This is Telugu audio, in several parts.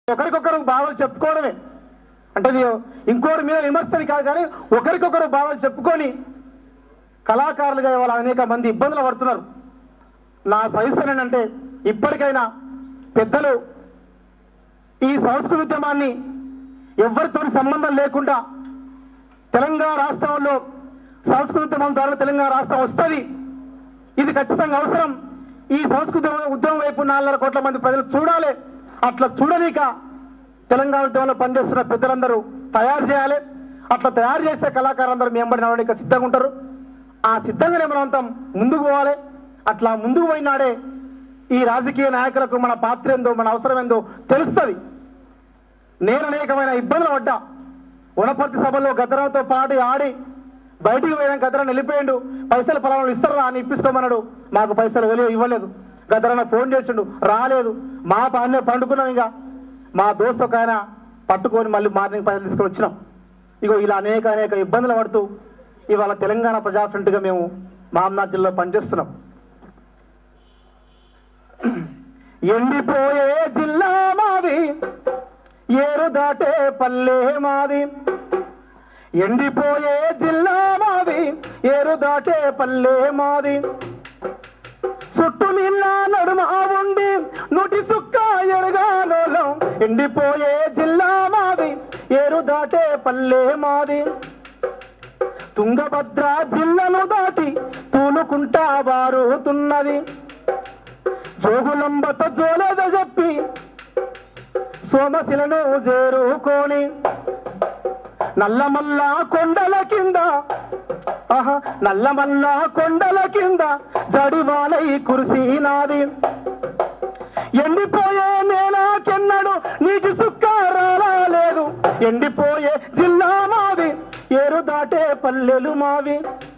ఒకరికొకరు బాధలు చెప్పుకోవడమే అంటే ఇది ఇంకోరి మీద విమర్శని కాదు కానీ ఒకరికొకరు బాధలు చెప్పుకొని కళాకారులుగా ఇవాళ అనేక మంది ఇబ్బందులు పడుతున్నారు నా సజెషన్ ఏంటంటే ఇప్పటికైనా పెద్దలు ఈ సంస్కృతి ఉద్యమాన్ని ఎవరితో సంబంధం లేకుండా తెలంగాణ రాష్ట్రంలో సంస్కృతి ఉద్యమం ద్వారా తెలంగాణ రాష్ట్రం వస్తుంది ఇది ఖచ్చితంగా అవసరం ఈ సంస్కృతి ఉద్యమం వైపు నాలుగున్నర కోట్ల మంది ప్రజలు చూడాలి అట్లా చూడలేక తెలంగాణ ఉద్యమంలో పనిచేస్తున్న పెద్దలందరూ తయారు చేయాలి అట్లా తయారు చేస్తే కళాకారులందరూ మీ వెంబడి నడవడానికి సిద్ధంగా ఉంటారు ఆ సిద్ధంగానే మనం అంతా ముందుకు పోవాలి అట్లా ముందుకు పోయినాడే ఈ రాజకీయ నాయకులకు మన పాత్ర ఏందో మన అవసరం ఏందో తెలుస్తుంది నేను అనేకమైన ఇబ్బందులు పడ్డా వనపర్తి సభలో గద్దరంతో పాడి ఆడి బయటికి పోయిన గద్దరం వెళ్ళిపోయిండు పైసలు పలానాలు ఇస్తారా అని ఇప్పించుకోమన్నాడు మాకు పైసలు వెళ్ళి ఇవ్వలేదు గద్దరన్న ఫోన్ చేసిండు రాలేదు మా పాన్నే పండుకున్నాం ఇక మా దోస్తు ఒక ఆయన పట్టుకొని మళ్ళీ మార్నింగ్ పైసలు తీసుకొని వచ్చినాం ఇగో ఇలా అనేక అనేక ఇబ్బందులు పడుతూ ఇవాళ తెలంగాణ ప్రజా ఫ్రంట్గా మేము మామనాథ్ జిల్లా పనిచేస్తున్నాం ఎండిపోయే జిల్లా మాది ఏరు దాటే పల్లె మాది ఎండిపోయే జిల్లా మాది ఏరు దాటే పల్లె మాది చుట్టూ నీళ్ళ నడుమ ఉండి నుటి సుక్క ఎరగాలోలం ఎండిపోయే జిల్లా మాది ఏరు దాటే పల్లె మాది తుంగభద్ర జిల్లను దాటి తూలుకుంటా బారుతున్నది జోగులంబతో జోలేద చెప్పి సోమశిలను చేరుకోని నల్లమల్ల కొండల కింద ఆహా నల్లమల్ల కొండల కింద జడివాలై కురిసినాది ఎండిపోయే నేనాకెన్నడు నీటి సుక్క రాలేదు ఎండిపోయే జిల్లా మాది ఏరు దాటే పల్లెలు మావి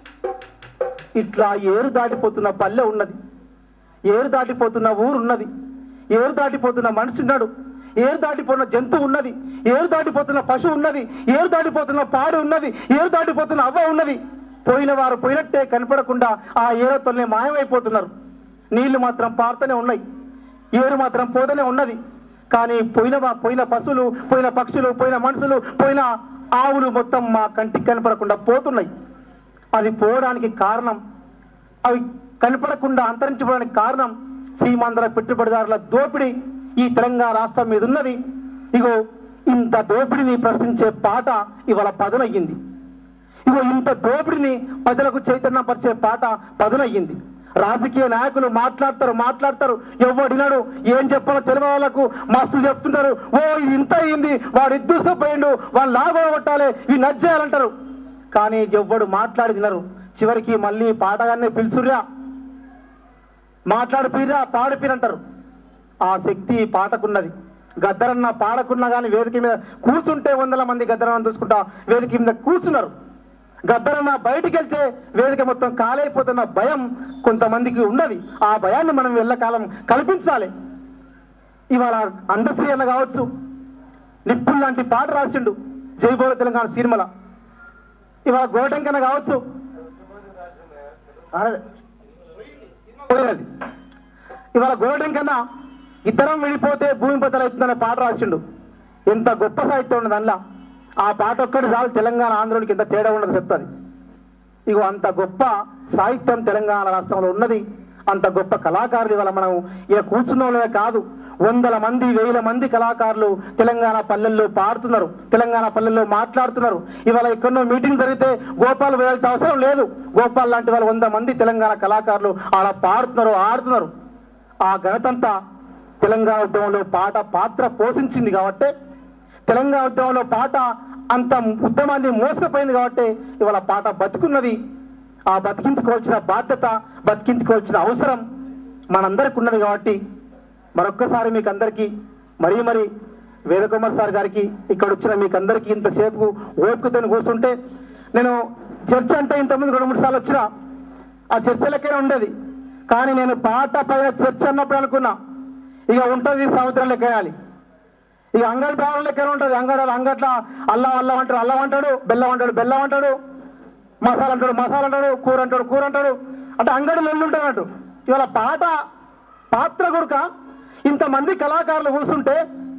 ఇట్లా ఏరు దాటిపోతున్న పల్లె ఉన్నది ఏరు దాటిపోతున్న ఊరు ఉన్నది ఏరు దాటిపోతున్న మనిషి ఉన్నాడు ఏరు దాటిపోతున్న జంతువు ఉన్నది ఏరు దాటిపోతున్న పశువు ఉన్నది ఏరు దాటిపోతున్న పాడు ఉన్నది ఏరు దాటిపోతున్న అవ్వ ఉన్నది పోయిన వారు పోయినట్టే కనపడకుండా ఆ ఏరుతోనే మాయమైపోతున్నారు నీళ్లు మాత్రం పారుతూనే ఉన్నాయి ఏరు మాత్రం పోతూనే ఉన్నది కానీ పోయిన వా- పోయిన పశువులు పోయిన పక్షులు పోయిన మనుషులు పోయిన ఆవులు మొత్తం మా కంటికి కనపడకుండా పోతున్నాయి అది పోవడానికి కారణం అవి కనపడకుండా అంతరించిపోవడానికి కారణం సీమాంధ్ర పెట్టుబడిదారుల దోపిడీ ఈ తెలంగాణ రాష్ట్రం మీద ఉన్నది ఇగో ఇంత దోపిడీని ప్రశ్నించే పాట ఇవాళ పదునయ్యింది ఇగో ఇంత దోపిడీని ప్రజలకు చైతన్యపరిచే పాట పదునయ్యింది రాజకీయ నాయకులు మాట్లాడతారు మాట్లాడతారు ఎవడినాడు ఏం చెప్పాలో తెలియని వాళ్ళకు మస్తు చెప్తుంటారు ఓ ఇది ఇంత అయింది వాడు ఇద్దూసుకుపోయిండు వాళ్ళు లాభం కొట్టాలి ఇవి నచ్చేయాలంటారు కానీ ఎవ్వడు మాట్లాడి తినరు చివరికి మళ్ళీ పాటగానే పిలుచుర్రా మాట్లాడిపిరా పాడిపిరంటారు ఆ శక్తి ఈ పాటకున్నది గద్దరన్న పాడకున్నా కానీ వేదిక మీద కూర్చుంటే వందల మంది గద్దరన్న చూసుకుంటా వేదిక మీద కూర్చున్నారు గద్దరన్న బయటికి వెళ్తే వేదిక మొత్తం కాలైపోతున్న భయం కొంతమందికి ఉన్నది ఆ భయాన్ని మనం వెళ్ళకాలం కల్పించాలి ఇవాళ అందశ్రీ అన్న కావచ్చు నిప్పుల్ లాంటి పాట రాసిండు జైబోల తెలంగాణ సినిమల ఇవాళ గోటంకన్న కావచ్చు అరే, పోయేది ఇవాళ గోల్డెన్ కన్నా ఇద్దరం వెళ్ళిపోతే భూమి బద్దలు అవుతుందనే పాట రాసిండు ఎంత గొప్ప సాహిత్యం ఉన్నది అందులో ఆ పాట ఒక్కటి చాలు తెలంగాణ ఆంధ్రునికి ఎంత తేడా ఉన్నది చెప్తుంది ఇగో అంత గొప్ప సాహిత్యం తెలంగాణ రాష్ట్రంలో ఉన్నది అంత గొప్ప కళాకారులు ఇవాళ మనం ఇక కూర్చున్న వాళ్ళమే కాదు వందల మంది వేల మంది కళాకారులు తెలంగాణ పల్లెల్లో పాడుతున్నారు తెలంగాణ పల్లెల్లో మాట్లాడుతున్నారు ఇవాళ ఎక్కడో మీటింగ్ జరిగితే గోపాల్ వేయాల్సిన అవసరం లేదు గోపాల్ లాంటి వాళ్ళు వంద మంది తెలంగాణ కళాకారులు ఆడ పాడుతున్నారు ఆడుతున్నారు ఆ ఘనతంతా తెలంగాణ ఉద్యమంలో పాట పాత్ర పోషించింది కాబట్టి తెలంగాణ ఉద్యమంలో పాట అంత ఉద్యమాన్ని మోసపోయింది కాబట్టి ఇవాళ పాట బతుకున్నది ఆ బతికించుకోవాల్సిన బాధ్యత బతికించుకోవాల్సిన అవసరం మనందరికి ఉన్నది కాబట్టి మరొక్కసారి మీకు అందరికీ మరీ మరీ వేదకుమార్ సార్ గారికి ఇక్కడ వచ్చిన మీకు అందరికీ ఇంతసేపు ఓపికతో కూర్చుంటే నేను చర్చ అంటే ఇంతకుముందు రెండు మూడు సార్లు వచ్చినా ఆ చర్చ లెక్కనే ఉండేది కానీ నేను పాట పైన చర్చ అన్నప్పుడు అనుకున్నా ఇక ఉంటుంది సముద్రం లెక్కేయాలి ఇక అంగడి బేరం లెక్కనే ఉంటుంది అంగడి అంగట్ల అల్లం అల్లం అంటాడు అల్లం అంటాడు బెల్లం అంటాడు బెల్లం అంటాడు మసాలా అంటాడు మసాలా అంటాడు కూర అంటాడు కూర అంటాడు అంటే అంగడి లొల్లు ఉంటుంది అన్నట్టు ఇవాళ పాట పాత్ర కొడుక ఇంతమంది కళాకారులు కూర్చుంటే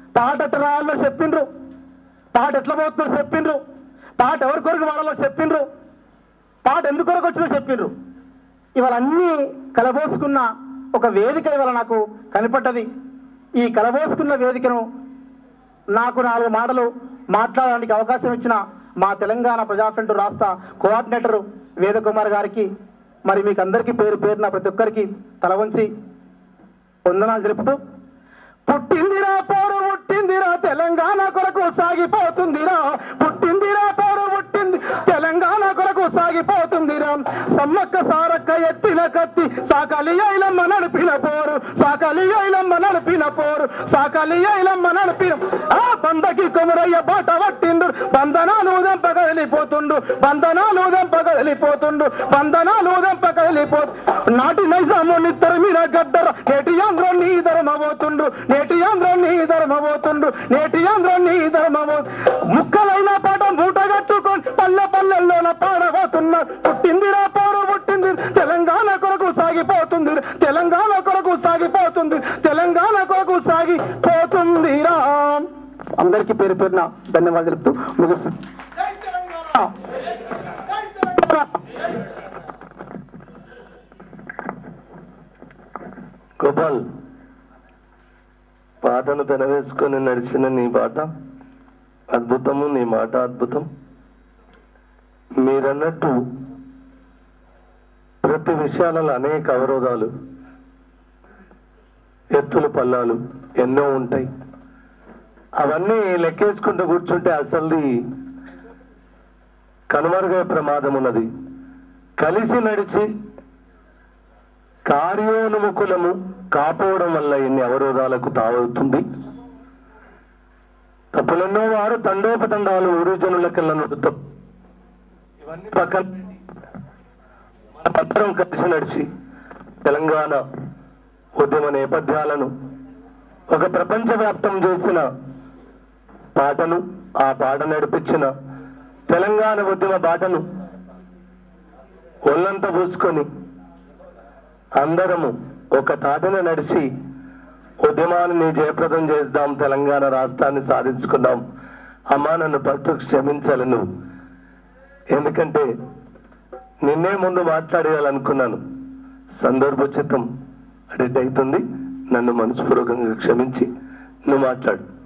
పాట ఎట్లా రాయాలో చెప్పిండ్రు పాట ఎట్లా పోతుందో చెప్పిండ్రు పాట ఎవరి కొరకు వాడాలో చెప్పిండ్రు పాట ఎందుకు కొరకు వచ్చిందో చెప్పిండ్రు ఇవాళ అన్నీ కలబోసుకున్న ఒక వేదిక ఇవాళ నాకు కనిపడ్డది ఈ కలబోసుకున్న వేదికను నాకు నాలుగు మాటలు మాట్లాడడానికి అవకాశం ఇచ్చిన మా తెలంగాణ ప్రజా ఫ్రంట్ రాష్ట్ర కోఆర్డినేటర్ వేదకుమార్ గారికి మరి మీకు అందరికీ పేరు పేరున ప్రతి ఒక్కరికి తల వంచి వందనాలు తెలుపుతూ పుట్టిందిరా పోరు పుట్టిందిరా తెలంగాణ కొరకు సాగిపోతుందిరా పుట్టిందిరా పోరు పుట్టింది తెలంగాణ కొరకు సాగిపోతుందిరా సమ్మక్క సారక్క ఎత్తిన కత్తి సాకలి ఐలమ్మ నడిపిన పోరు సాకలి ఐలమ్మ నడిపిన పోరు సాకలి ఐలమ్మ నడిపిన ఆ బందకి కొమరయ్య బాట పట్టిండు బంధనాలు ఉదంప కదిలిపోతుండు బంధనాలు ఉదంప కదిలిపోతుండు బంధనాలు ఉదంప కదిలిపోతు నాటి నైజాముని తరిమిన గడ్డర నేటి ఆంధ్రం నీ ధర్మబోతుండు నేటి ఆంధ్రం నీ ధర్మబోతుండు నేటి ఆంధ్రం నీ ధర్మబో ముక్కలైన పాట మూట కట్టుకొని పల్లె పల్లెల్లోన పాడబోతున్నా పుట్టిందిరా పోరు పుట్టింది తెలంగాణ కొరకు సాగిపోతుంది తెలంగాణ కొరకు సాగిపోతుంది తెలంగాణ కొరకు సాగిపోతుందిరా అందరికీ పేరు పేరున ధన్యవాదాలు తెలుపుతూ ముగిస్తుంది గోపాల్ పాటను పెనవేసుకొని నడిచిన నీ పాట అద్భుతము నీ మాట అద్భుతం మీరన్నట్టు ప్రతి విషయాలలో అనేక అవరోధాలు ఎత్తులు పల్లాలు ఎన్నో ఉంటాయి అవన్నీ లెక్కేసుకుంటూ కూర్చుంటే అసలుది కనుమరుగే ప్రమాదం ఉన్నది కలిసి నడిచి కార్యోన్ముఖులము కాపోవడం వల్ల ఎన్ని అవరోధాలకు తావవుతుంది తప్పులెన్నో వారు తండోపతండాలు ఊరుజనులకెళ్ళ నడుతాం ఇవన్నీ పక్కన అందరం కలిసి నడిచి తెలంగాణ ఉద్యమ నేపథ్యాలను ఒక ప్రపంచవ్యాప్తం చేసిన పాటను ఆ పాట నడిపించిన తెలంగాణ ఉద్యమ బాటను ఒళ్ళంతా పూసుకొని అందరము ఒక తాటన నడిచి ఉద్యమాన్ని జయప్రదం చేద్దాం తెలంగాణ రాష్ట్రాన్ని సాధించుకుందాం అమ్మా నన్ను పట్టు క్షమించాలి నువ్వు ఎందుకంటే నిన్నే ముందు మాట్లాడేయాలనుకున్నాను సందర్భోచితం అడిట్ అవుతుంది నన్ను మనస్పూర్వకంగా క్షమించి నువ్వు మాట్లాడు